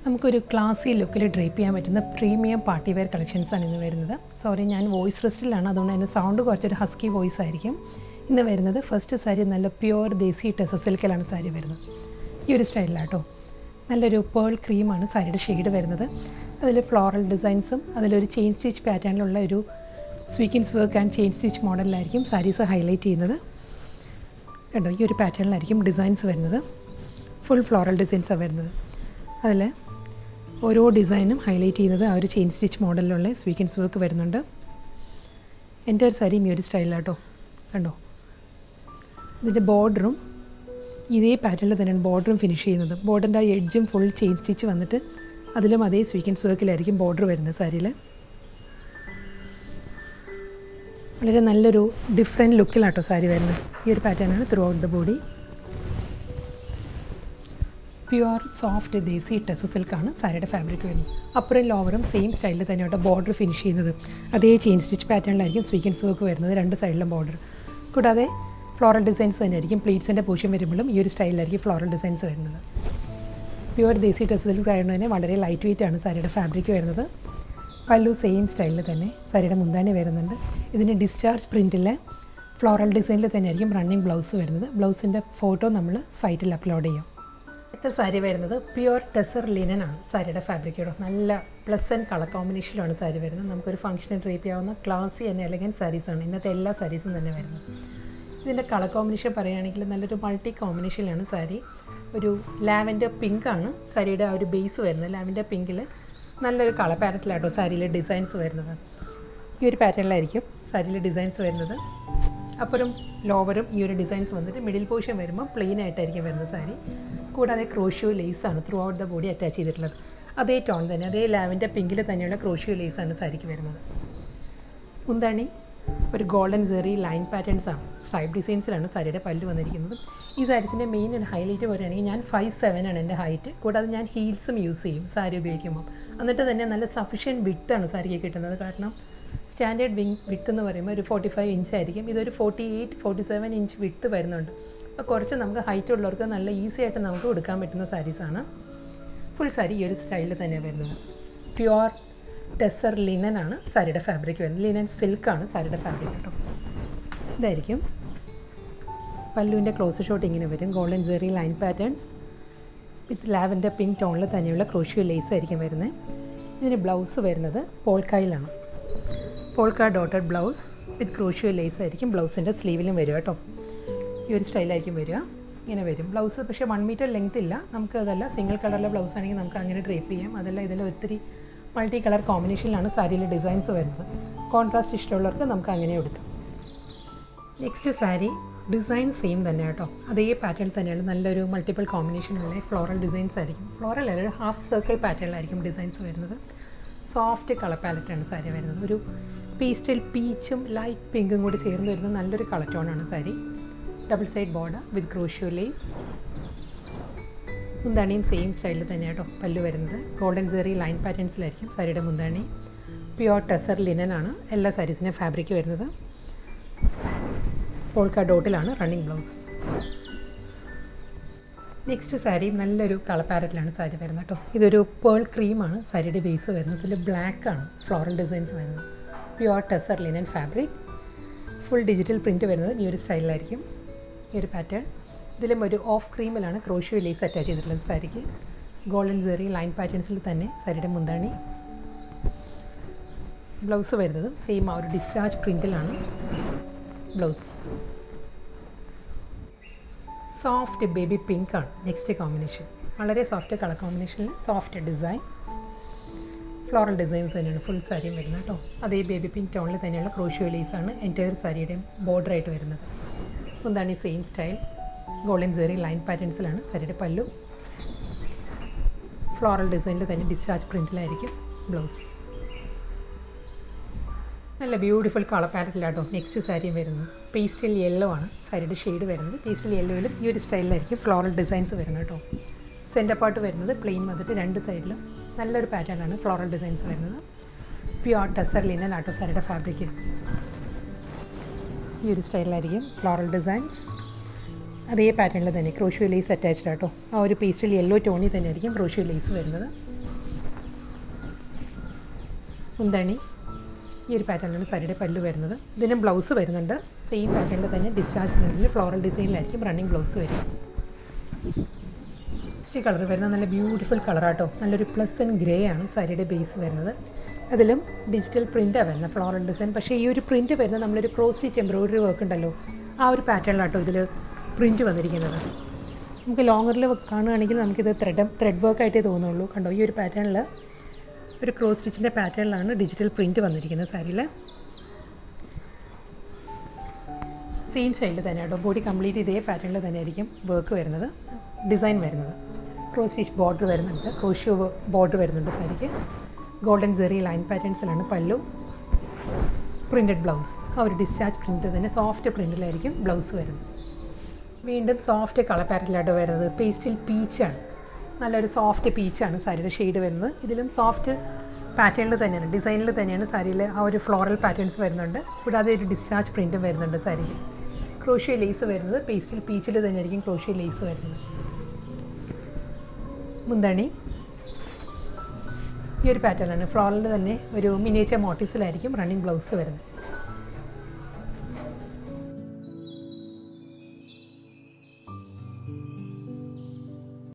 നമുക്കൊരു ക്ലാസി ലുക്കിൽ ഡ്രേപ്പ് ചെയ്യാൻ പറ്റുന്ന പ്രീമിയം പാർട്ടി വെയർ കളക്ഷൻസാണ് ഇന്ന് വരുന്നത് സോറി ഞാൻ വോയിസ് റെസ്റ്റിലാണ് അതുകൊണ്ട് എൻ്റെ സൗണ്ട് കുറച്ചൊരു ഹസ്കി വോയിസ് ആയിരിക്കും ഇന്ന് വരുന്നത് ഫസ്റ്റ് സാരി നല്ല പ്യുവർ ദേശി ടെസ സിൽക്കിലാണ് സാരി വരുന്നത് ഈ ഒരു സ്റ്റൈലിലാട്ടോ നല്ലൊരു പേൾ ക്രീമാണ് സാരിയുടെ ഷെയ്ഡ് വരുന്നത് അതിൽ ഫ്ലോറൽ ഡിസൈൻസും അതിലൊരു ചെയിൻ സ്റ്റിച്ച് പാറ്റേണിലുള്ള ഒരു sequins work and chain stitch മോഡലിലായിരിക്കും സാരീസ് ഹൈലൈറ്റ് ചെയ്യുന്നത് കണ്ടോ ഈ ഒരു പാറ്റേണിലായിരിക്കും ഡിസൈൻസ് വരുന്നത് ഫുൾ ഫ്ലോറൽ ഡിസൈൻസാണ് വരുന്നത് അതിൽ ഓരോ ഡിസൈനും ഹൈലൈറ്റ് ചെയ്യുന്നത് ആ ഒരു ചെയിൻ സ്റ്റിച്ച് മോഡലിലുള്ള സ്വീക്കൻസ് വർക്ക് വരുന്നുണ്ട് എൻ്റെ ഒരു സാരിയും ഈ ഒരു സ്റ്റൈലാട്ടോ കണ്ടോ ഇതിൻ്റെ ബോർഡറും ഇതേ പാറ്റേണിൽ തന്നെയാണ് ബോർഡറും ഫിനിഷ് ചെയ്യുന്നത് ബോർഡറിൻ്റെ ആ എഡ്ജും ഫുൾ ചെയിൻ സ്റ്റിച്ച് വന്നിട്ട് അതിലും അതേ സ്വീക്കൻസ് വർക്കിലായിരിക്കും ബോർഡർ വരുന്നത് സാരിയിൽ വളരെ നല്ലൊരു ഡിഫറെൻറ്റ് ലുക്കിലാട്ടോ സാരി വരുന്നത് ഈ ഒരു പാറ്റേണാണ് throughout the body pure soft desi ടെസ് സിൽക്കാണ് സാരിയുടെ ഫാബ്രിക് വരുന്നത് അപ്പറും ലോവറും സെയിം സ്റ്റൈലിൽ തന്നെയാണ് ബോർഡർ ഫിനിഷ് ചെയ്യുന്നത് അതേ ചെയിൻ സ്റ്റിച്ച് പാറ്റേണിലായിരിക്കും സ്വീക്കൻസ് വർക്ക് വരുന്നത് രണ്ട് സൈഡിലും ബോർഡർ കൂടാതെ ഫ്ലോറൽ ഡിസൈൻസ് തന്നെയായിരിക്കും പ്ലീറ്റ്സിൻ്റെ പോഷൻ വരുമ്പോഴും ഈ ഒരു സ്റ്റൈലിലായിരിക്കും ഫ്ലോറൽ ഡിസൈൻസ് വരുന്നത് പ്യുവർ ദേശി ടെസ് സിൽക്ക് ആയതുകൊണ്ട് തന്നെ വളരെ ലൈറ്റ് വെയിറ്റ് ആണ് സാരിയുടെ ഫാബ്രിക് വരുന്നത് പല്ലു സെയിം സ്റ്റൈലിൽ തന്നെ സാരിയുടെ മുന്താണി വരുന്നുണ്ട് ഇതിന് ഡിസ്ചാർജ് പ്രിൻറ്റിലെ ഫ്ലോറൽ ഡിസൈനിൽ തന്നെയായിരിക്കും റണ്ണിങ് ബ്ലൗസ് വരുന്നത് ബ്ലൗസിൻ്റെ ഫോട്ടോ നമ്മൾ സൈറ്റിൽ അപ്ലോഡ് ചെയ്യും അടുത്ത സാരി വരുന്നത് പ്യുവർ ടെസർ ലിനൻ ആണ് സാരിയുടെ ഫാബ്രിക്കോട് നല്ല പ്ലസൻറ്റ് കളർ കോമ്പിനേഷനിലാണ് സാരി വരുന്നത് നമുക്കൊരു ഫംഗ്ഷന് ഡ്രേപ്പ് ചെയ്യാവുന്ന ക്ലാസി ആൻഡ് എലഗൻ സാരീസാണ് ഇന്നത്തെ എല്ലാ സാരീസും തന്നെ വരുന്നത് ഇതിൻ്റെ കളർ കോമ്പിനേഷൻ പറയുകയാണെങ്കിൽ നല്ലൊരു മൾട്ടി കോമ്പിനേഷനിലാണ് സാരി ഒരു ലാവൻഡർ പിങ്ക് ആണ് സാരിയുടെ ആ ഒരു ബേസ് വരുന്നത് ലാവൻഡർ പിങ്കിൽ നല്ലൊരു കളർ പാറ്റേണിലാട്ടോ സാരിയിലെ ഡിസൈൻസ് വരുന്നത് ഈ ഒരു പാറ്റേണിലായിരിക്കും സാരിയിലെ ഡിസൈൻസ് വരുന്നത് അപ്പുറം ലോവറും ഈ ഒരു ഡിസൈൻസ് വന്നിട്ട് മിഡിൽ പോർഷൻ വരുമ്പോൾ പ്ലെയിൻ ആയിട്ടായിരിക്കും വരുന്നത് സാരി കൂടാതെ ക്രോഷ്യോ ലേസാണ് throughout the body attach ചെയ്തിട്ടുള്ളത് അതേ ടോൺ തന്നെ അതേ ലാവിൻ്റെ പിങ്കിൽ തന്നെയുള്ള ക്രോഷ്യോ ലേസാണ് സാരിക്ക് വരുന്നത് മുന്താണി ഒരു ഗോൾഡൻ സെറി ലൈൻ പാറ്റേൺസ് ആണ് സ്ട്രൈപ്പ് ഡിസൈൻസിലാണ് സാരിയുടെ പല്ല് വന്നിരിക്കുന്നത് ഈ സാരീസിൻ്റെ മെയിൻ ഹൈലൈറ്റ് പറയുകയാണെങ്കിൽ ഞാൻ ഫൈവ് സെവൻ ആണ് എൻ്റെ ഹൈറ്റ് കൂടാതെ ഞാൻ ഹീൽസും യൂസ് ചെയ്യും സാരി ഉപയോഗിക്കുമ്പോൾ എന്നിട്ട് തന്നെ നല്ല സഫീഷ്യൻറ്റ് വിട്ടാണ് സാരിക്ക് കിട്ടുന്നത് കാരണം സ്റ്റാൻഡേർഡ് വിങ് വിട്ട് എന്ന് പറയുമ്പോൾ ഒരു ഫോർട്ടി ഫൈവ് ഇഞ്ച് ആയിരിക്കും ഇതൊരു forty eight forty seven inch വിട്ട് വരുന്നുണ്ട് അപ്പോൾ കുറച്ച് നമുക്ക് ഹൈറ്റ് ഉള്ളവർക്ക് നല്ല ഈസി ആയിട്ട് നമുക്ക് കൊടുക്കാൻ പറ്റുന്ന സാരീസാണ് ഫുൾ സാരി ഈ ഒരു സ്റ്റൈലിൽ തന്നെയാണ് വരുന്നത് പ്യുവർ ടെസർ ലിനൻ ആണ് സാരിയുടെ ഫാബ്രിക് വരുന്നത് ലിനൻ സിൽക്കാണ് സാരിയുടെ ഫാബ്രിക് കേട്ടോ ഇതായിരിക്കും പല്ലുവിൻ്റെ ക്ലോസ് ഷോട്ട് ഇങ്ങനെ വരും golden zari line patterns with lavender pink ടോണിൽ തന്നെയുള്ള ക്രോഷ്യോ ലേസ് ആയിരിക്കും വരുന്നത് ഇതിന് ബ്ലൗസ് വരുന്നത് പോൾക്കായിലാണ് polka dotted blouse with crochet lace ആയിരിക്കും ബ്ലൗസിൻ്റെ സ്ലീവിലും വരിക കേട്ടോ ഈ ഒരു സ്റ്റൈലായിരിക്കും വരിക ഇങ്ങനെ വരും ബ്ലൗസ് പക്ഷേ വൺ മീറ്റർ ലെങ്ത് ഇല്ല നമുക്ക് അതല്ല സിംഗിൾ കളറിലെ ബ്ലൗസ് ആണെങ്കിൽ നമുക്ക് അങ്ങനെ ഡ്രേപ്പ് ചെയ്യാം അതല്ല ഇതിൽ ഒത്തിരി മൾട്ടി കളർ കോമ്പിനേഷനിലാണ് സാരിയിലെ ഡിസൈൻസ് വരുന്നത് കോൺട്രാസ്റ്റ് ഇഷ്ടമുള്ളവർക്ക് നമുക്ക് അങ്ങനെ എടുക്കാം നെക്സ്റ്റ് സാരി ഡിസൈൻ സെയിം തന്നെ കേട്ടോ അതേ പാറ്റേൺ തന്നെയാണ് നല്ലൊരു മൾട്ടിപ്പിൾ കോമ്പിനേഷനുള്ള ഫ്ലോറൽ ഡിസൈൻസ് ആയിരിക്കും ഫ്ലോറൽ അല്ല ഒരു ഹാഫ് സർക്കിൾ പാറ്റേണിലായിരിക്കും ഡിസൈൻസ് വരുന്നത് സോഫ്റ്റ് കളർ പാലറ്റാണ് സാരി വരുന്നത് ഒരു പീസ്റ്റൽ പീച്ചും ലൈറ്റ് പിങ്കും കൂടി ചേർന്ന് വരുന്ന നല്ലൊരു കളർ ടോണാണ് sari double side border with crochet lace മുന്താണിയും സെയിം സ്റ്റൈലിൽ തന്നെ കേട്ടോ പല്ലു വരുന്നത് ഗോൾഡൻ സെറി ലൈൻ പാറ്റേൺസിലായിരിക്കും സാരിയുടെ മുന്താണി പ്യുവർ ടെസർ ലിനൻ ആണ് എല്ലാ സാരീസിൻ്റെ ഫാബ്രിക് വരുന്നത് പോൾക്ക ഡോട്ടിലാണ് റണ്ണിങ് ബ്ലൗസ് നെക്സ്റ്റ് സാരി നല്ലൊരു കളർ പാരറ്റിലാണ് സാരി വരുന്നത് കേട്ടോ ഇതൊരു പേൾ ക്രീമാണ് സാരിയുടെ ബേസ് വരുന്നത് ഇതിൽ ബ്ലാക്ക് ആണ് ഫ്ലോറൽ ഡിസൈൻസ് വരുന്നത് പ്യുവർ ടെസർ linen fabric full digital print വരുന്നത് ഈ ഒരു സ്റ്റൈലിലായിരിക്കും ഈ ഒരു പാറ്റേൺ ഇതിലും ഒരു ഓഫ് ക്രീമിലാണ് ക്രോഷ്യോ ലേസ് അറ്റാച്ച് ചെയ്തിട്ടുള്ളത് സാരിക്ക് ഗോൾഡൻ സെറി ലൈൻ പാറ്റേൺസിൽ തന്നെ സാരിയുടെ മുന്താണി ബ്ലൗസ് വരുന്നത് സെയിം ആ ഒരു ഡിസ്ചാർജ് പ്രിൻറ്റിലാണ് ബ്ലൗസ് സോഫ്റ്റ് ബേബി പിങ്ക് ആണ് നെക്സ്റ്റ് കോമ്പിനേഷൻ വളരെ സോഫ്റ്റ് കളർ കോമ്പിനേഷനിൽ സോഫ്റ്റ് ഡിസൈൻ ഫ്ലോറൽ ഡിസൈൻസ് തന്നെയാണ് ഫുൾ സാരിയും വരുന്നത് കേട്ടോ അതേ ബേബി പിങ്ക് ടോണിൽ തന്നെയുള്ള ക്രോഷ്യോ ലേസാണ് എൻറ്റയർ സാരിയുടെയും ബോർഡറായിട്ട് വരുന്നത് മുന്താണി same style golden zari line പാറ്റേൺസിലാണ് സാരിയുടെ പല്ലു ഫ്ലോറൽ ഡിസൈനിൽ തന്നെ ഡിസ്ചാർജ് പ്രിൻറ്റിലായിരിക്കും ബ്ലൗസ് നല്ല ബ്യൂട്ടിഫുൾ കളർ പാറ്റത്തിലാട്ടോ നെക്സ്റ്റ് സാരിയും വരുന്നത് പേസ്റ്റൽ യെല്ലോ ആണ് സാരിയുടെ ഷെയ്ഡ് വരുന്നത് പേസ്റ്റൽ യെല്ലോയിലും ഈ ഒരു സ്റ്റൈലിലായിരിക്കും ഫ്ലോറൽ ഡിസൈൻസ് വരുന്നത് കേട്ടോ സെൻറ്റർ പാർട്ട് വരുന്നത് പ്ലെയിൻ വന്നിട്ട് രണ്ട് സൈഡിലും നല്ലൊരു പാറ്റേണാണ് ഫ്ലോറൽ ഡിസൈൻസ് വരുന്നത് പ്യുവർ ടെസർ ലിനൻ ആട്ടോ സാരിയുടെ ഫാബ്രിക് ഈ ഒരു സ്റ്റൈലിലായിരിക്കും ഫ്ലോറൽ ഡിസൈൻസ് അതേ പാറ്റേണിൽ തന്നെ ക്രോഷ്യോ ലേസ് അറ്റാച്ച്ഡ് ആട്ടോ ആ ഒരു പേസ്റ്റിൽ യെല്ലോ ടോണിൽ തന്നെ ആയിരിക്കും ക്രോഷ്യോ ലേസ് വരുന്നത് മുന്താണി ഈ ഒരു പാറ്റേണിലാണ് സാരിയുടെ പല്ല് വരുന്നത് ഇതിന് ബ്ലൗസ് വരുന്നുണ്ട് സെയിം പാറ്റേണിൽ തന്നെ ഡിസ്ചാർജ് പ്രിൻറ്റിൽ ഫ്ലോറൽ ഡിസൈനിലായിരിക്കും റണ്ണിങ് ബ്ലൗസ് വരും നെക്സ്റ്റ് കളർ വരുന്നത് നല്ല ബ്യൂട്ടിഫുൾ കളറാട്ടോ നല്ലൊരു പ്ലസ് ആൻഡ് ഗ്രേ ആണ് സാരിയുടെ ബേസ് വരുന്നത് അതിലും ഡിജിറ്റൽ പ്രിൻ്റാണ് വരുന്നത് ഫ്ലോറൽ ഡിസൈൻ പക്ഷേ ഈ ഒരു പ്രിൻറ്റ് വരുന്നത് നമ്മളൊരു ക്രോസ് സ്റ്റിച്ച് എംബ്രോയിഡറി വർക്ക് ഉണ്ടല്ലോ ആ ഒരു പാറ്റേണിലാട്ടോ ഇതിൽ പ്രിൻറ്റ് വന്നിരിക്കുന്നത് നമുക്ക് ലോങ്ങറിൽ കാണുകയാണെങ്കിൽ നമുക്കിത് ത്രെഡ് ത്രെഡ് വർക്ക് ആയിട്ടേ തോന്നുള്ളൂ കണ്ടോ ഈ ഒരു പാറ്റേണിൽ ഒരു ക്രോസ് സ്റ്റിച്ചിൻ്റെ പാറ്റേണിലാണ് ഡിജിറ്റൽ പ്രിൻറ്റ് വന്നിരിക്കുന്നത് സാരിയിൽ സെയിം സ്റ്റൈലിൽ തന്നെ കേട്ടോ ബോഡി കംപ്ലീറ്റ് ഇതേ പാറ്റേണിൽ തന്നെ ആയിരിക്കും വർക്ക് വരുന്നത് ഡിസൈൻ വരുന്നത് ക്രോസ് സ്റ്റിച്ച് ബോർഡർ വരുന്നുണ്ട് ക്രോഷ്യോ ബോർഡർ വരുന്നുണ്ട് സാരിക്ക് ഗോൾഡൻ ജെറി ലൈൻ പാറ്റേൺസിലാണ് പല്ലു പ്രിൻറ്റഡ് ബ്ലൗസ് ആ ഒരു ഡിസ്ചാർജ് പ്രിൻറ്റ് തന്നെ സോഫ്റ്റ് പ്രിൻറ്റിലായിരിക്കും ബ്ലൗസ് വരുന്നത് വീണ്ടും സോഫ്റ്റ് കളർ പാറ്റേണിലായിട്ട് വരുന്നത് പേസ്റ്റിൽ പീച്ചാണ് നല്ലൊരു സോഫ്റ്റ് പീച്ചാണ് സാരിയുടെ ഷെയ്ഡ് വരുന്നത് ഇതിലും സോഫ്റ്റ് പാറ്റേണിൽ തന്നെയാണ് ഡിസൈനിൽ തന്നെയാണ് സാരിയിൽ ആ ഒരു ഫ്ലോറൽ പാറ്റേൺസ് വരുന്നുണ്ട് കൂടാതെ ഒരു ഡിസ്ചാർജ് പ്രിൻറ്റും വരുന്നുണ്ട് സാരിക്ക് ക്രോഷ്യ ലേസ് വരുന്നത് പേസ്റ്റിൽ പീച്ചിൽ തന്നെയായിരിക്കും ക്രോഷ്യ ലേസ് വരുന്നത് മുന്താണി ഈ ഒരു പാറ്റേണാണ് ഫ്ലോറലിൽ തന്നെ ഒരു മിനിയേച്ചർ മോട്ടീവ്സിലായിരിക്കും റണ്ണിങ് ബ്ലൗസ് വരുന്നത്